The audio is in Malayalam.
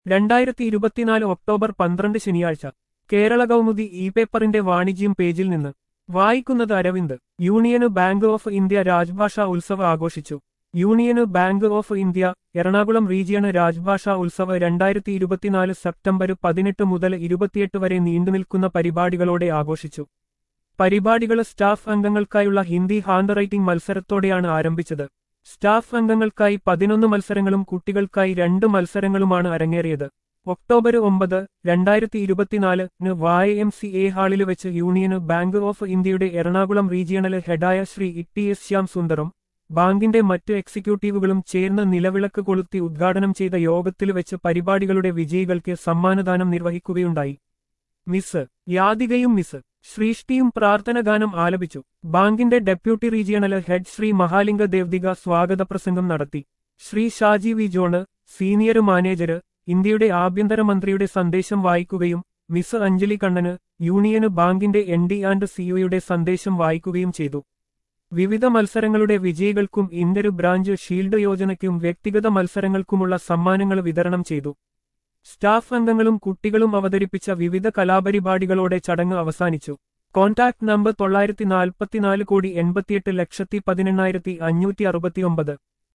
രണ്ടായിരത്തി ഇരുപത്തിനാല് ഒക്ടോബർ പന്ത്രണ്ട് ശനിയാഴ്ച കേരള കൗമുദി ഇ പേപ്പറിന്റെ വാണിജ്യം പേജിൽ നിന്ന് വായിക്കുന്നത് Aravind Union Bank of India Rajbhasha Utsav ആഘോഷിച്ചു Union Bank of India Ernakulam region Rajbhasha Utsav രണ്ടായിരത്തി ഇരുപത്തിനാല് സെപ്റ്റംബർ പതിനെട്ട് മുതൽ ഇരുപത്തിയെട്ട് വരെ നീണ്ടുനിൽക്കുന്ന പരിപാടികളോടെ ആഘോഷിച്ചു പരിപാടികൾ സ്റ്റാഫ് അംഗങ്ങൾക്കായുള്ള ഹിന്ദി ഹാൻഡ് റൈറ്റിംഗ് മത്സരത്തോടെയാണ് ആരംഭിച്ചത് സ്റ്റാഫ് അംഗങ്ങൾക്കായി പതിനൊന്ന് മത്സരങ്ങളും കുട്ടികൾക്കായി രണ്ട് മത്സരങ്ങളുമാണ് അരങ്ങേറിയത് ഒക്ടോബർ ഒമ്പത് രണ്ടായിരത്തി ഇരുപത്തിനാലിന് വായ എം സി എ ഹാളിൽ വെച്ച് യൂണിയന് ബാങ്ക് ഓഫ് ഇന്ത്യയുടെ എറണാകുളം റീജിയണൽ ഹെഡായ ശ്രീ ഇ എസ് ശ്യാം സുന്ദറും ബാങ്കിന്റെ മറ്റു എക്സിക്യൂട്ടീവുകളും ചേർന്ന് നിലവിളക്ക് കൊളുത്തി ഉദ്ഘാടനം ചെയ്ത യോഗത്തിൽ വെച്ച് പരിപാടികളുടെ വിജയികൾക്ക് സമ്മാനദാനം നിർവഹിക്കുകയുണ്ടായി മിസ് യാതികയും മിസ് ശ്രീഷ്ടിയും പ്രാർത്ഥനഗാനം ആലപിച്ചു ബാങ്കിന്റെ deputy regional head Shri Mahalinga ദേവ്ദിക സ്വാഗത പ്രസംഗം നടത്തി Shri Shaji V John senior manager ഇന്ത്യയുടെ ആഭ്യന്തരമന്ത്രിയുടെ സന്ദേശം വായിക്കുകയും മിസ് അഞ്ജലി കണ്ണന് യൂണിയന് ബാങ്കിന്റെ എൻ ഡി ആൻഡ് സിഒയുടെ സന്ദേശം വായിക്കുകയും ചെയ്തു വിവിധ മത്സരങ്ങളുടെ വിജയികൾക്കും ഇന്റർ ബ്രാഞ്ച് ഷീൽഡ് യോജനയ്ക്കും വ്യക്തിഗത മത്സരങ്ങൾക്കുമുള്ള സമ്മാനങ്ങൾ വിതരണം ചെയ്തു സ്റ്റാഫ് അംഗങ്ങളും കുട്ടികളും അവതരിപ്പിച്ച വിവിധ കലാപരിപാടികളോടെ ചടങ്ങ് അവസാനിച്ചു കോൺടാക്ട് നമ്പർ തൊള്ളായിരത്തി നാൽപ്പത്തിനാല് കോടി എൺപത്തിയെട്ട് ലക്ഷത്തി പതിനെണ്ണായിരത്തി അഞ്ഞൂറ്റി അറുപത്തിയൊമ്പത്